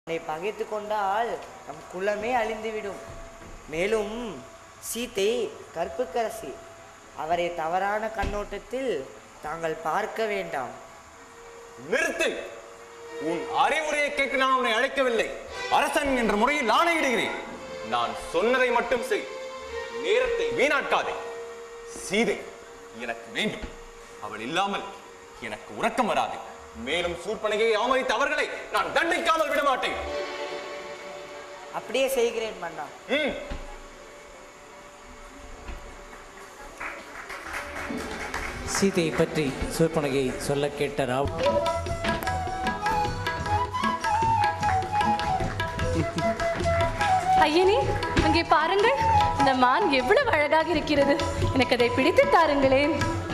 என்னை பகைத்து கொண்டால் நம் குலமே அழிந்துவிடும் மேலும் சீத்தை கற்புக்கரசி அவரை தவறான கண்ணோட்டத்தில் தாங்கள் பார்க்க வேண்டாம் நிறுத்து உன் அறிவுரையை கேட்க நான் உன்னை அழைக்கவில்லை அரசன் என்ற முறையில் ஆணையிடுகிறேன் நான் சொன்னதை மட்டும் செய் நேரத்தை வீணாக்காதே சீதை எனக்கு வேண்டும் அவள் இல்லாமல் எனக்கு உறக்கம் வராது மேலும் சூர்பனையை அவமதித்த அவர்களை நான் தண்டிக்காமல் விட மாட்டேன் அப்படியே செய்கிறேன் மன்னா ம் சீதையை பற்றி சூர்பனகை சொல்ல கேட்ட ராவ் ஐயனே அங்கே பாருங்கள் இந்த மான் எவ்வளவு அழகாக இருக்கிறது எனக்கு அதை பிடித்து தாருங்களேன்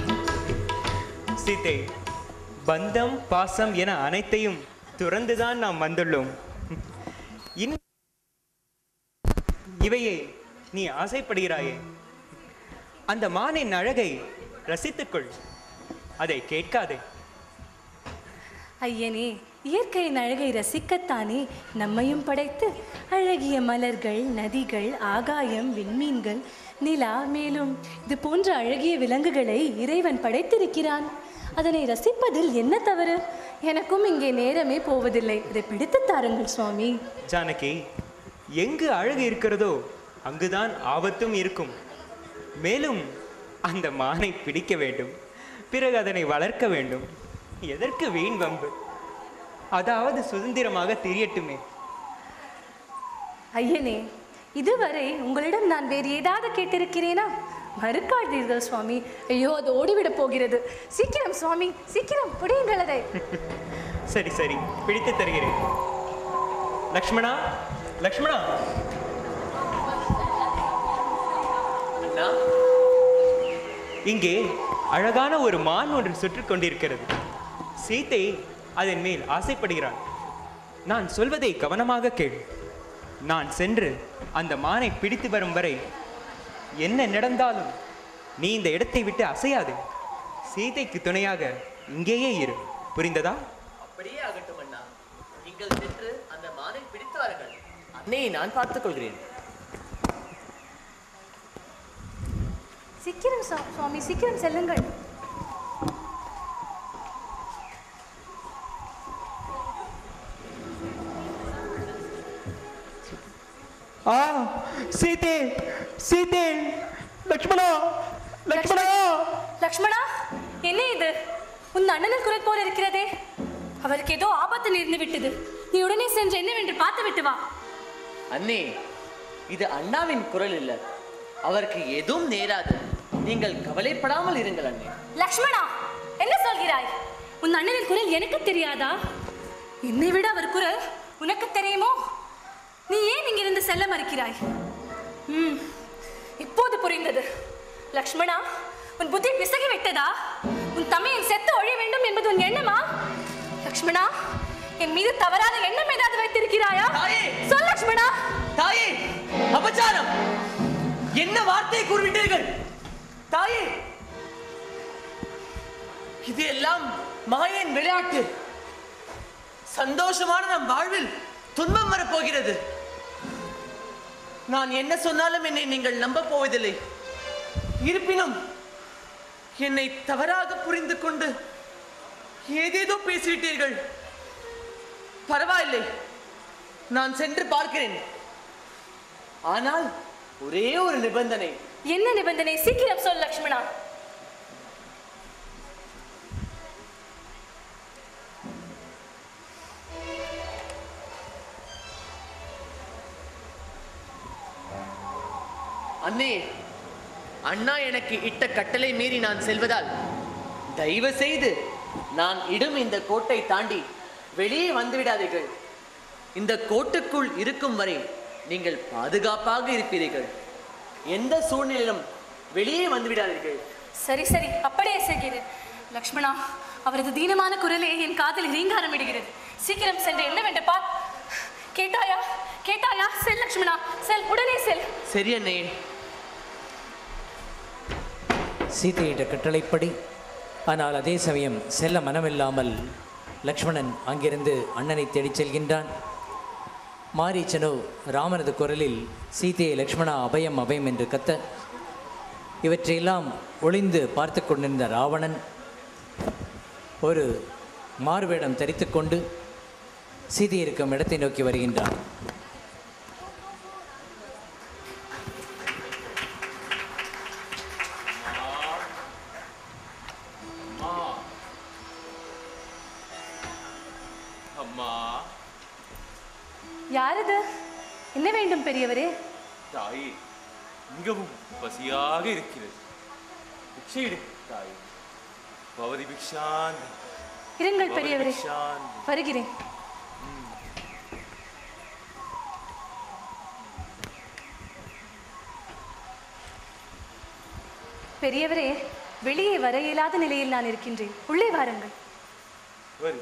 சீதை பந்தம் பாசம் என அனைத்தையும் துறந்துதான் நாம் வந்துள்ளோம் இன் இவையே நீ ஆசைப்படுகிறாயே அந்த மானின் அழகை ரசித்துக்கொள் அதை கேட்காதே ஐயனே இயற்கையின் அழகை ரசிக்கத்தானே நம்மையும் படைத்து அழகிய மலர்கள் நதிகள் ஆகாயம் விண்மீன்கள் நிலா மேலும் இது போன்ற அழகிய விலங்குகளை இறைவன் படைத்திருக்கிறான் அதனை ரசிப்பதில் என்ன தவறு எனக்கும் இங்கே நேரமே போவதில்லை இதை பிடித்து தாருங்கள் சுவாமி ஜானகி எங்கு அழகு இருக்கிறதோ அங்குதான் ஆபத்தும் இருக்கும் மேலும் அந்த மானை பிடிக்க வேண்டும் பிறகு அதனை வளர்க்க வேண்டும் எதற்கு வீண் வம்பு அதாவது சுதந்திரமாக தெரியட்டுமே ஐயனே இதுவரை உங்களிடம் நான் வேறு ஏதாவது கேட்டிருக்கிறேனா மறுக்காதீர்கள் சுவாமி ஐயோ அது ஓடிவிடப் போகிறது சீக்கிரம் சுவாமி சீக்கிரம் பிடியுங்கள் அதை சரி சரி பிடித்து தருகிறேன் லக்ஷ்மணா லக்ஷ்மணா இங்கே அழகான ஒரு மான் ஒன்று சுற்றி கொண்டிருக்கிறது சீதை அதன் மேல் ஆசைப்படுகிறாள் நான் சொல்வதை கவனமாக கேள் நான் சென்று அந்த மானை பிடித்து வரும் வரை என்ன நடந்தாலும் நீ இந்த இடத்தை விட்டு அசையாது சீதைக்கு துணையாக இங்கேயே இரு புரிந்ததா அப்படியே ஆகட்டும் அண்ணா நீங்கள் சென்று அந்த மானை பிடித்து வாருங்கள் அன்னையை நான் பார்த்துக் கொள்கிறேன் சீக்கிரம் சா- சுவாமி சீக்கிரம் செல்லுங்கள் ஆ சீதே சீதே லக்ஷ்மணா லக்ஷ்மணா லக்ஷ்மணா என்ன இது உன் அண்ணனின் குரல் போல இருக்கிறதே அவருக்கு ஏதோ ஆபத்து நேர்ந்து விட்டது நீ உடனே சென்று என்னவென்று பார்த்து விட்டு வா அண்ணே இது அண்ணாவின் குரல் இல்ல அவருக்கு எதுவும் நேராது நீங்கள் கவலைப்படாமல் இருங்கள் அண்ணே லக்ஷ்மணா என்ன சொல்கிறாய் உன் அண்ணனின் குரல் எனக்கு தெரியாதா என்னை விட அவர் குரல் உனக்கு தெரியுமோ நீ ஏன் இங்கிருந்து செல்ல மறுக்கிறாய் ம் இப்போது புரிந்தது லக்ஷ்மணா உன் புத்தி பிசகி விட்டதா உன் தமையன் செத்து ஒழிய வேண்டும் என்பது உன் எண்ணமா லக்ஷ்மணா என் மீது தவறாத எண்ணம் ஏதாவது வைத்திருக்கிறாயா தாயே! சொல் லக்ஷ்மணா தாயே அபச்சாரம் என்ன வார்த்தையை கூறிவிட்டீர்கள் தாயே இது எல்லாம் மாயன் விளையாட்டு சந்தோஷமான நம் வாழ்வில் துன்பம் வரப்போகிறது நான் என்ன சொன்னாலும் என்னை நீங்கள் நம்ப போவதில்லை இருப்பினும் என்னை தவறாக புரிந்து கொண்டு ஏதேதோ பேசிவிட்டீர்கள் பரவாயில்லை நான் சென்று பார்க்கிறேன் ஆனால் ஒரே ஒரு நிபந்தனை என்ன நிபந்தனை சீக்கிரம் சொல் லக்ஷ்மணா அண்ணே அண்ணா எனக்கு இட்ட கட்டளை மீறி நான் செல்வதால் தயவு செய்து நான் இடும் இந்த கோட்டை தாண்டி வெளியே வந்து விடாதீர்கள் இந்த கோட்டுக்குள் இருக்கும் வரை நீங்கள் பாதுகாப்பாக இருப்பீர்கள் எந்த சூழ்நிலையிலும் வெளியே வந்து விடாதீர்கள் சரி சரி அப்படியே செய்கிறேன் லக்ஷ்மணா அவரது தீனமான குரலே என் காதில் ரீங்காரம் இடுகிறது சீக்கிரம் சென்று என்னவென்று பார் கேட்டாயா கேட்டாயா செல் லக்ஷ்மணா செல் உடனே செல் சரி அண்ணே சீதையிட்ட கட்டளைப்படி ஆனால் அதே சமயம் செல்ல மனமில்லாமல் லக்ஷ்மணன் அங்கிருந்து அண்ணனை தேடிச் செல்கின்றான் மாரீச்சனோ ராமனது குரலில் சீதையை லக்ஷ்மணா அபயம் அபயம் என்று கத்த இவற்றையெல்லாம் ஒளிந்து பார்த்து கொண்டிருந்த ராவணன் ஒரு மார்வேடம் தரித்துக்கொண்டு சீதை இருக்கும் இடத்தை நோக்கி வருகின்றான் அம்மா யாரது என்ன வேண்டும் பெரியவரே தாயே மிகவும் பசியாக இருக்கிறது பிக்ஷையிடு தாயே பவதி பிக்ஷாந்தி இருங்கள் பவதி பெரியவரே பிக்ஷாந்தி வருகிறேன் பெரியவரே வெளியே வர இயலாத நிலையில் நான் இருக்கின்றேன் உள்ளே வாருங்கள் வரு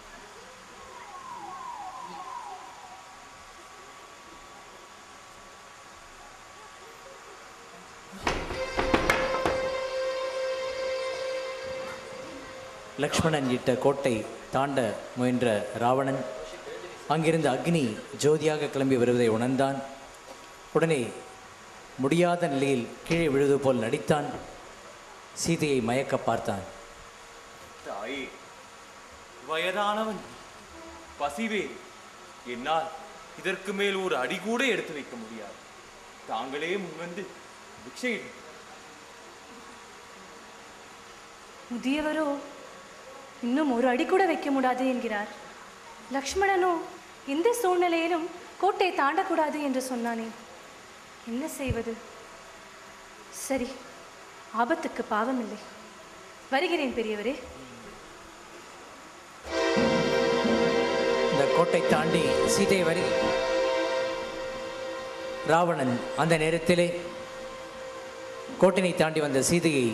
லக்ஷ்மணன் இட்ட கோட்டை தாண்ட முயன்ற ராவணன் அங்கிருந்து அக்னி ஜோதியாக கிளம்பி வருவதை உணர்ந்தான் உடனே முடியாத நிலையில் கீழே விழுவது போல் நடித்தான் சீதையை மயக்க பார்த்தான் தாயே வயதானவன் பசிவே என்னால் இதற்கு மேல் ஒரு அடி கூட எடுத்து வைக்க முடியாது தாங்களே முன்வந்து பிக்ஷையிடு முதியவரோ இன்னும் ஒரு அடி கூட வைக்க முடியாது என்கிறார் லக்ஷ்மணனோ எந்த சூழ்நிலையிலும் கோட்டை தாண்டக்கூடாது என்று சொன்னானே என்ன செய்வது சரி ஆபத்துக்கு பாவமில்லை வருகிறேன் பெரியவரே இந்த கோட்டை தாண்டி சீதை வரி ராவணன் அந்த நேரத்திலே கோட்டினை தாண்டி வந்த சீதையை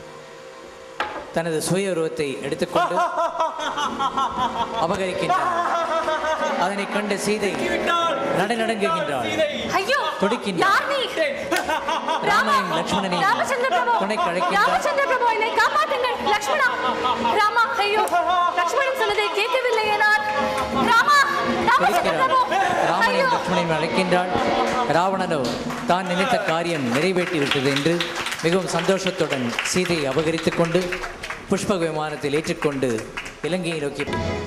தனது சுய உருவத்தை எடுத்துக்கொண்டு அபகரிக்கின்றான் அதனை கண்ட சீதை நடுநடுங்குகின்றாள் ஐயோ துடிக்கின்றாள். யார் நீ ராமனையும் லக்ஷ்மணனையும் ராமச்சந்திர பிரபு துணைக்கு அழைக்கின்றார். ராமச்சந்திர பிரபு என்னை காப்பாற்றுங்கள் லக்ஷ்மணா ராமா ஐயோ லக்ஷ்மணன் சொன்னதை கேட்கவில்லையே நான் ராமா ராமச்சந்திர துடிக்கிறாள் பிரபு ராமனையும் ஐயோ லக்ஷ்மணையும் அழைக்கின்றாள் ராவணனோ தான் நினைத்த காரியம் நிறைவேற்றி விட்டது என்று மிகவும் சந்தோஷத்துடன் சீதையை அபகரித்துக் கொண்டு புஷ்பக விமானத்தில் ஏற்றிக்கொண்டு இலங்கையை நோக்கி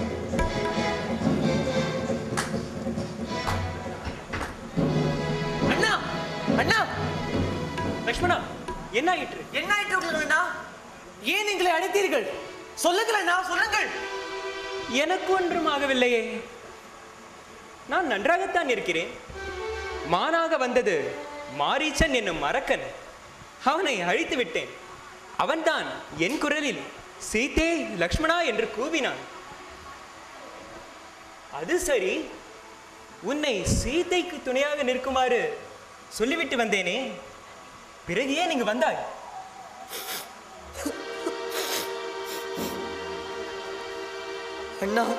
அண்ணா அண்ணா லக்ஷ்மணா என்ன ஆயிற்று என்ன ஆயிட்டு உங்களுக்கு அண்ணா ஏன் எங்களை அழைத்தீர்கள் சொல்லுங்கள் அண்ணா சொல்லுங்கள் எனக்கு ஒன்றும் ஆகவில்லையே நான் நன்றாகத்தான் இருக்கிறேன் மானாக வந்தது மாரீச்சன் என்னும் அரக்கன் அவனை அழித்து விட்டேன் அவன்தான் என் குரலில் சீதே லக்ஷ்மணா என்று கூவினான் அது சரி உன்னை சீதைக்கு துணையாக நிற்குமாறு சொல்லிவிட்டு வந்தேனே பிறகு ஏன் இங்கு வந்தாய் அண்ணா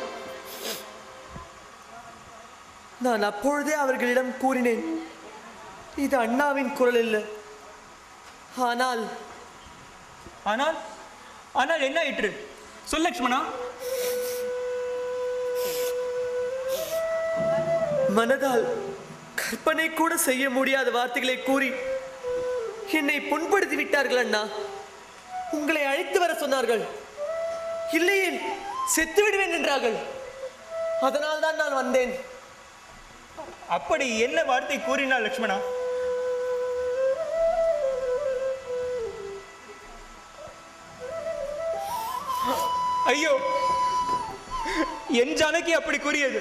நான் அப்பொழுதே அவர்களிடம் கூறினேன் இது அண்ணாவின் குரல் இல்லை ஆனால் ஆனால் ஆனால் என்ன ஆயிற்று சொல் லக்ஷ்மணா மனதால் கற்பனை கூட செய்ய முடியாத வார்த்தைகளை கூறி என்னை புண்படுத்தி விட்டார்கள் அண்ணா உங்களை அழைத்து வர சொன்னார்கள் இல்லையே செத்து விடுவேன் என்றார்கள் அதனால் தான் நான் வந்தேன் அப்படி என்ன வார்த்தை கூறினாள் லக்ஷ்மணா ஐயோ என் ஜானகி அப்படி கூறியது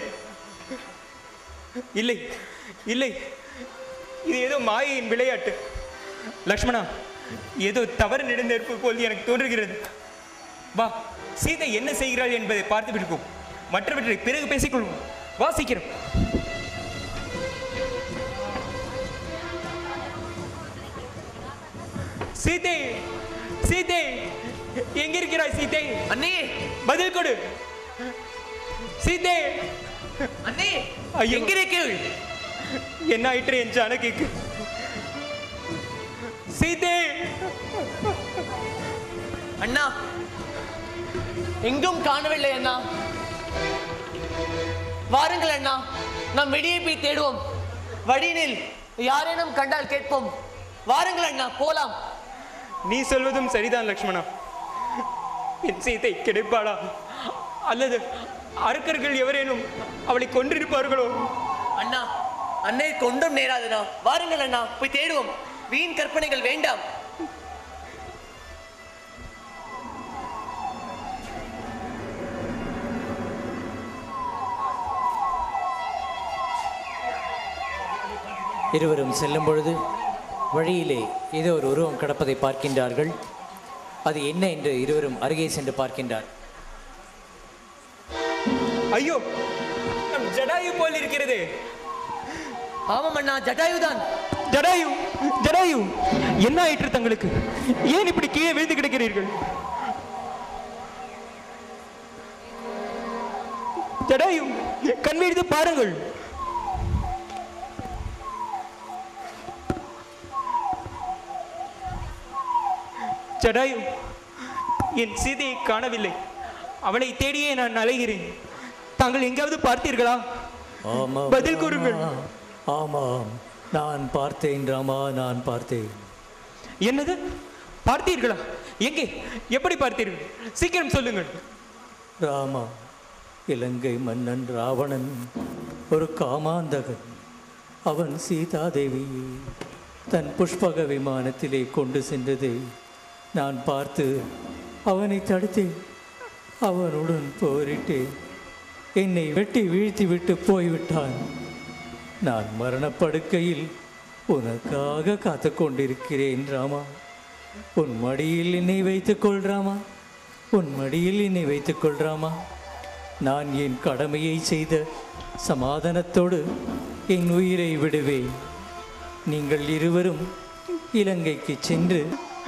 இல்லை இல்லை இது ஏதோ மாயையின் விளையாட்டு லக்ஷ்மணா ஏதோ தவறு நடந்திருப்பு போல் எனக்கு தோன்றுகிறது வா சீதை என்ன செய்கிறாள் என்பதை பார்த்து விடுவோம் மற்றவற்றை பிறகு பேசிக்கொள்வோம் வா சீக்கிரம் சீதை சீதை எங்க இருக்கிறாய் சீதை அண்ணே பதில் கொடு சீதை அண்ணே ஐயோ. எங்க இருக்கீர்கள் என்ன ஆயிற்று என் ஜானகிக்கு சீதை அண்ணா எங்கும் காணவில்லை அண்ணா வாருங்கள் அண்ணா நாம் வெளியே போய் தேடுவோம் வழியினில் யாரேனும் கண்டால் கேட்போம் வாருங்கள் அண்ணா போலாம் நீ சொல்வதும் சரிதான் லக்ஷ்மணா என் சீதை கிடைப்பாளா அல்லது அரக்கர்கள் எவரேனும் அவளை கொன்றிருப்பார்களோ அண்ணா அன்னை கொண்டும் நேராதுண்ணா வாருங்கள் அண்ணா போய் தேடுவோம் வீண் கற்பனைகள் வேண்டாம் இருவரும் செல்லும் பொழுது வழியிலே ஏதோ ஒரு உருவம் கிடப்பதை பார்க்கின்றார்கள் அது என்ன என்று இருவரும் அருகே சென்று பார்க்கின்றார் ஐயோ நம் ஜடாயு போல் இருக்கிறது ஆமாம் அண்ணா ஜட்டாயுதான் ஜடாயு ஜடாயு என்ன ஆயிற்று தங்களுக்கு ஏன் இப்படி கீழே விழுந்து கிடக்கிறீர்கள் ஜடாயு கண் விழித்து பாருங்கள் ஜடாயு என் சீதையை காணவில்லை அவளை தேடியே நான் அலைகிறேன் தாங்கள் எங்காவது பார்த்தீர்களா ஆமாம் பதில் கூறுங்கள். ராமா. ஆமாம் நான் பார்த்தேன் ராமா நான் பார்த்தேன் என்னது பார்த்தீர்களா எங்கே எப்படி பார்த்தீர்கள் சீக்கிரம் சொல்லுங்கள் ராமா இலங்கை மன்னன் ராவணன் ஒரு காமாந்தகன் அவன் சீதாதேவியை தன் புஷ்பக விமானத்திலே கொண்டு சென்றதை நான் பார்த்து அவனை தடுத்தேன் அவனுடன் போரிட்டேன் என்னை வெட்டி வீழ்த்திவிட்டு போய்விட்டான் நான் மரணப்படுக்கையில் உனக்காக காத்து கொண்டிருக்கிறேன் ராமா உன் மடியில் என்னை வைத்துக்கொள் ராமா உன் மடியில் என்னை வைத்துக்கொள் ராமா நான் என் கடமையை செய்த சமாதானத்தோடு என் உயிரை விடுவேன் நீங்கள் இருவரும் இலங்கைக்கு சென்று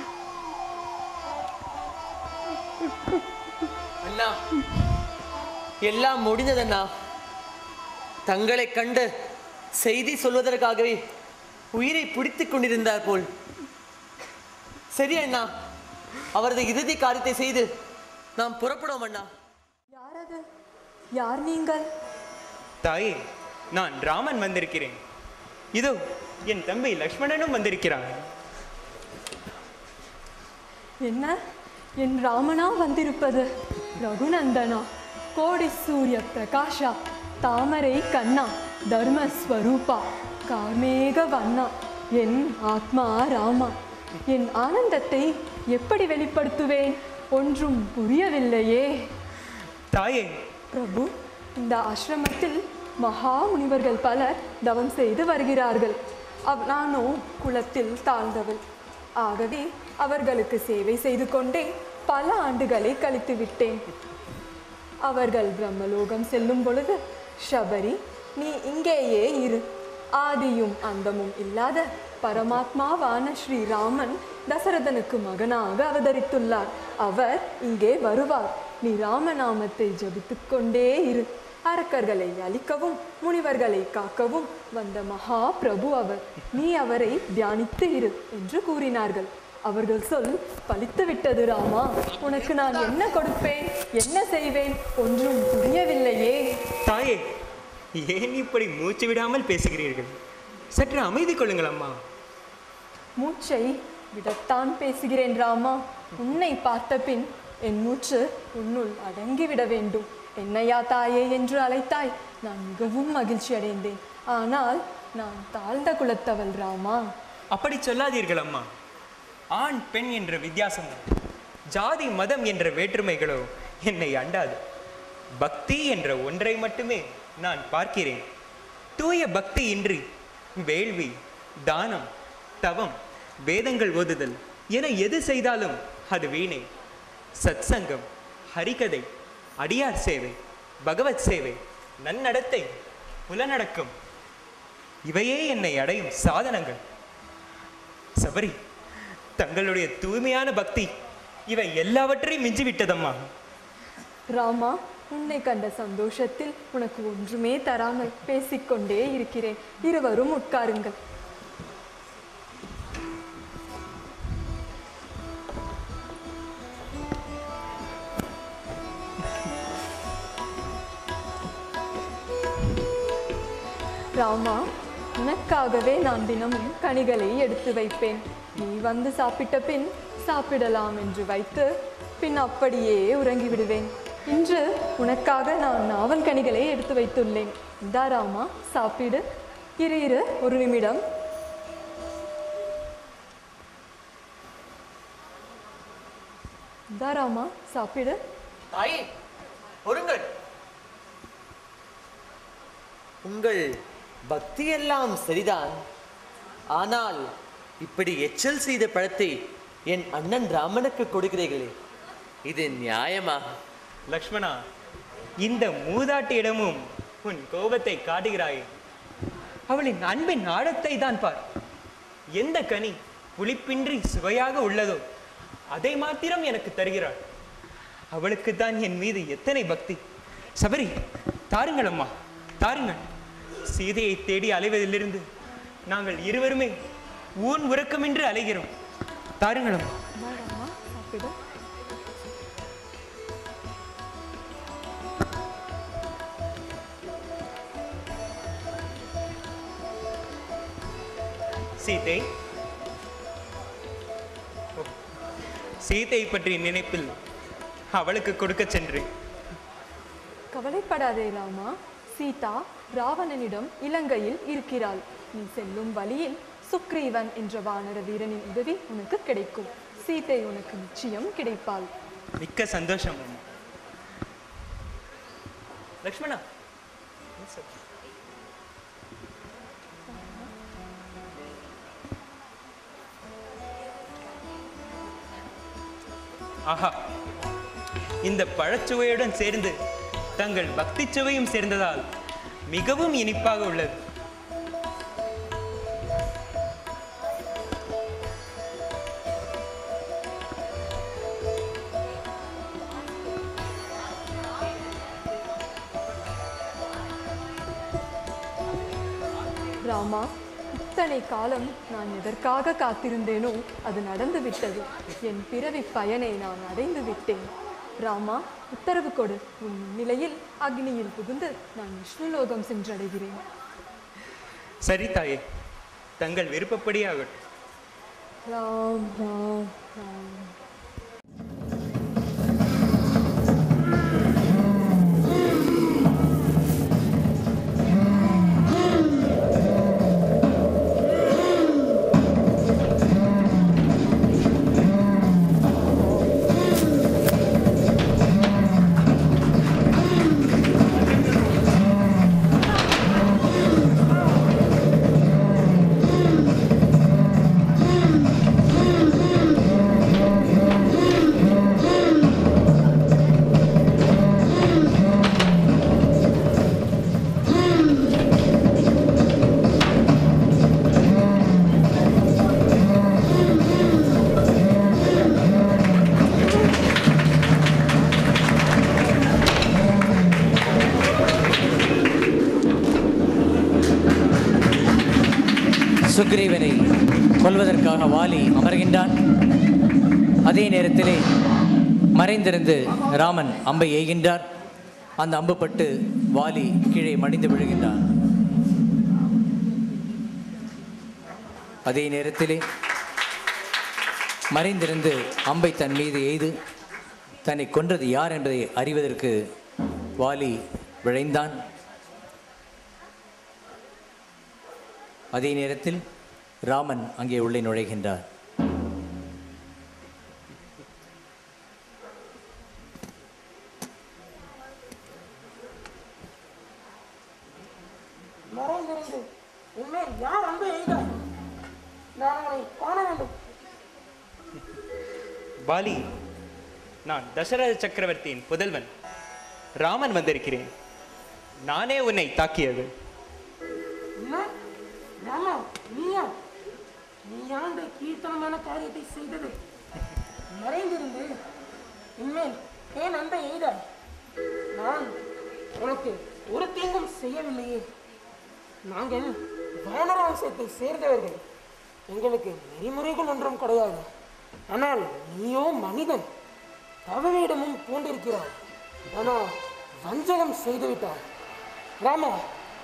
அண்ணா எல்லாம் முடிந்ததண்ணா தங்களை கண்டு செய்தி சொல்வதற்காகவே உயிரை பிடித்துக் கொண்டிருந்தார் போல் சரி அண்ணா அவரது இறுதி காரியத்தை செய்து நாம் புறப்படுவோம் அண்ணா யார் அது யார் நீங்கள் தாயே நான் ராமன் வந்திருக்கிறேன் இதோ என் தம்பி லக்ஷ்மணனும் வந்திருக்கிறான் என்ன என் ராமனா வந்திருப்பது ரகுநந்தனா கோடி சூரிய பிரகாஷா தாமரை கண்ணா தர்மஸ்வரூபா கார்மேக வண்ணா என் ஆத்மா ராமா என் ஆனந்தத்தை எப்படி வெளிப்படுத்துவேன் ஒன்றும் புரியவில்லையே தாயே பிரபு இந்த ஆசிரமத்தில் மகா முனிவர்கள் பலர் தவம் செய்து வருகிறார்கள் அவ் நானோ குலத்தில் தாழ்ந்தவள் ஆகவே அவர்களுக்கு சேவை செய்து கொண்டே பல ஆண்டுகளை கழித்து விட்டேன் அவர்கள் பிரம்மலோகம் செல்லும் பொழுது ஷபரி நீ இங்கேயே இரு ஆதியும் அந்தமும் இல்லாத பரமாத்மாவான ஸ்ரீராமன் தசரதனுக்கு மகனாக அவதரித்துள்ளார் அவர் இங்கே வருவார் நீ ராமநாமத்தை ஜபித்துக் கொண்டே இரு அரக்கர்களை அழிக்கவும் முனிவர்களை காக்கவும் வந்த மகா பிரபு அவர் நீ அவரை தியானித்து இரு என்று கூறினார்கள் அவர்கள் சொல் பலித்து விட்டது ராமா உனக்கு நான் என்ன கொடுப்பேன் என்ன செய்வேன் ஒன்றும் புரியவில்லையே தாயே ஏன் இப்படி மூச்சு விடாமல் பேசுகிறீர்கள் சற்று அமைதி கொள்ளுங்கள் அம்மா மூச்சை விடத்தான் பேசுகிறேன் ராமா உன்னை பார்த்த பின் என் மூச்சு உன்னுள் அடங்கிவிட வேண்டும் என்னையா தாயே என்று அழைத்தாய் நான் மிகவும் மகிழ்ச்சி அடைந்தேன் ஆனால் நான் தாழ்ந்த குலத்தவள் ராமா அப்படி சொல்லாதீர்கள் அம்மா ஆண் பெண் என்ற வித்தியாசமோ ஜாதி மதம் என்ற வேற்றுமைகளோ என்னை அண்டாது பக்தி என்ற ஒன்றை மட்டுமே நான் பார்க்கிறேன் தூய பக்தி இன்றி வேள்வி தானம் தவம் வேதங்கள் ஓதுதல் என எது செய்தாலும் அது வீணை சத்சங்கம் ஹரிகதை அடியார் சேவை பகவத் சேவை நன்னடத்தை புலனடக்கம் இவையே என்னை அடையும் சாதனங்கள் சபரி தங்களுடைய தூய்மையான பக்தி இவை எல்லாவற்றையும் மிஞ்சிவிட்டதம்மா ராமா உன்னை கண்ட சந்தோஷத்தில் உனக்கு ஒன்றுமே தராமல் பேசிக்கொண்டே இருக்கிறேன் இருவரும் உட்காருங்கள் ராமா உனக்காகவே நான் தினமும் கனிகளை எடுத்து வைப்பேன் நீ வந்து சாப்பிட்ட பின் சாப்பிடலாம் என்று வைத்து பின் அப்படியே உறங்கி விடுவேன் இன்று உனக்காக நான் நாவல் கனிகளை எடுத்து வைத்துள்ளேன் இந்தா ராமா சாப்பிடு இரு இரு ஒரு நிமிடம் இந்தா ராமா சாப்பிடு தாயே பொறுங்கள் உங்கள் பக்தி எல்லாம் சரிதான் ஆனால் இப்படி எச்சல் செய்த பழத்தை என் அண்ணன் ராமனுக்கு கொடுக்கிறீர்களே இது நியாயமா லக்ஷ்மணா இந்த மூதாட்டியிடமும் உன் கோபத்தை காட்டுகிறாயே அவளின் அன்பின் ஆழத்தை தான் பார் எந்த கனி புளிப்பின்றி சுவையாக உள்ளதோ அதை மாத்திரம் எனக்கு தருகிறாள் அவளுக்கு தான் என் மீது எத்தனை பக்தி சபரி தாருங்கள் அம்மா தாருங்கள் சீதையை தேடி அலைவதிலிருந்து நாங்கள் இருவருமே ஊன் உறக்கமின்றி அலைகிறோம் தாருங்கள் அம்மா இந்தா ராமா சாப்பிடு சீதை ஓ, சீதை பற்றி நினைப்பில் அவளுக்கு கொடுக்க சென்றேன் கவலைப்படாதே ராமா சீதா ராவணனிடம் இலங்கையில் இருக்கிறாள் நீ செல்லும் வழியில் சுக்ரீவன் என்ற வானர வீரனின் உதவி உனக்கு கிடைக்கும் சீதை உனக்கு நிச்சயம் கிடைப்பாள் மிக்க சந்தோஷம் அம்மா லக்ஷ்மணா ஆஹா இந்த பழச்சுவையுடன் சேர்ந்து தங்கள் பக்தி சுவையும் சேர்ந்ததால் மிகவும் இனிப்பாக உள்ளது ராமா இத்தனை காலம் நான் எதற்காக காத்திருந்தேனோ அது நடந்து விட்டது என் பிறவி பயனை நான் அடைந்து விட்டேன் ராமா உத்தரவு கொடு உன் நிலையில் அக்னியில் புகுந்து நான் விஷ்ணுலோகம் சென்றடைகிறேன் சரி தாயே தங்கள் விருப்பப்படி ஆகட்டும் ராம் ராம் ராம் சுக்ரீவனை கொல்வதற்காக வாலி அமர்கின்றான் அதே நேரத்திலே மறைந்திருந்து ராமன் அம்பை எய்கின்றார் அந்த அம்பு பட்டு வாலி கீழே மடிந்து விழுகின்றான் அதே நேரத்திலே மறைந்திருந்து அம்பை தன் மீது எய்து தன்னை கொன்றது யார் என்பதை அறிவதற்கு வாலி விழைந்தான் அதே நேரத்தில் ராமன் அங்கே உள்ளே நுழைகின்றார் மறைந்திருந்து உண்மையில் யார் அன்பு எய்தார் நான் அவனை காண வேண்டும் பாலி நான் தசரத சக்கரவர்த்தியின் புதல்வன் ராமன் வந்திருக்கிறேன் நானே உன்னை தாக்கியது என்ன ராமா நீயா நீயா இந்த கீர்த்தனமான காரியத்தை செய்தது மறைந்திருந்து உண்மையில் ஏன் அன்பை எய்தார் நான் உனக்கு ஒரு தீங்கும் செய்யவில்லையே நாங்கள் வானராம்சத்தை சேர்ந்தவர்கள் எங்களுக்கு நெறிமுறைகள் ஒன்றும் கிடையாது ஆனால் நீயோ மனிதன் தவவேடமும் பூண்டிருக்கிறாய் ஆனால் வஞ்சகம் செய்துவிட்டாய் ராமா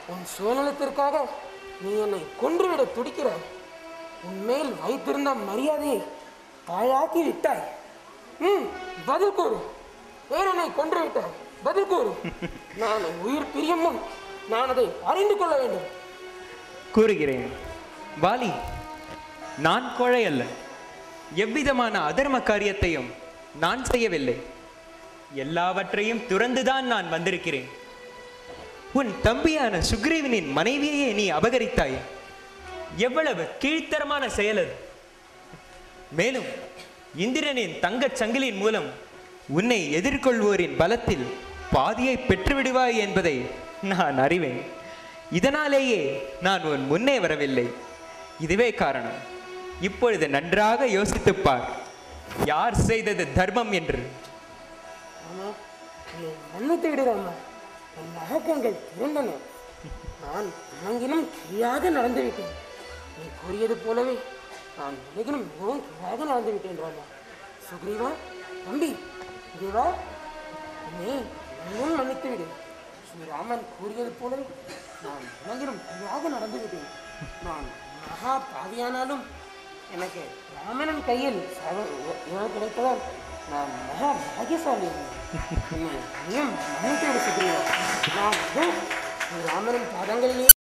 உன் சுயநலத்திற்காக நீ என்னை கொன்றுவிட துடிக்கிறாய் உன் மேல் வைத்திருந்த மரியாதையை பாழாக்கி விட்டாய் ம் பதில் கூறு ஏன் என்னை கொன்று விட்டாய் பதில் கூறு நான் உயிர் பிரியும் முன் நான் அதை அறிந்து கொள்ள வேண்டும் கூறுகிறேன் வாலி நான் கோழை அல்ல எவ்விதமான அதர்ம காரியத்தையும் நான் செய்யவில்லை எல்லாவற்றையும் துறந்துதான் நான் வந்திருக்கிறேன் உன் தம்பியான சுக்ரீவனின் மனைவியையே நீ அபகரித்தாய் எவ்வளவு கீழ்த்தரமான செயல் அது மேலும் இந்திரனின் தங்கச் சங்கிலின் மூலம் உன்னை எதிர்கொள்வோரின் பலத்தில் பாதியை பெற்றுவிடுவாய் என்பதை நான் அறிவேன் இதனாலேயே நான் உன் முன்னே வரவில்லை இதுவே காரணம் இப்பொழுது நன்றாக யோசித்துப் பார் யார் செய்தது தர்மம் என்று ஆமா என்னை மன்னித்து விடுறாமா என் அகக்கங்கள் திறந்தன நான் அங்கினும் கீழாக நடந்து விட்டேன் நீ கூறியது போலவே நான் உலகினும் மிகவும் கீழாக நடந்து விட்டேன் ராமா சுக்ரீவா தம்பி தேவா என்னை இன்னும் மன்னித்து விடு ஸ்ரீராமன் கூறியது போலவே நான் உலகிலும் கீழாக நடந்து விட்டேன் நான் மகா பாவியானாலும் எனக்கு ராமனின் கையில் சவ- இவன் கிடைத்ததால் நான் மகா பாகியசாலி என்னை நீயும் மன்னித்து விடு சுக்ரீவா நான் இதோ ராமனின் பாதங்களிலே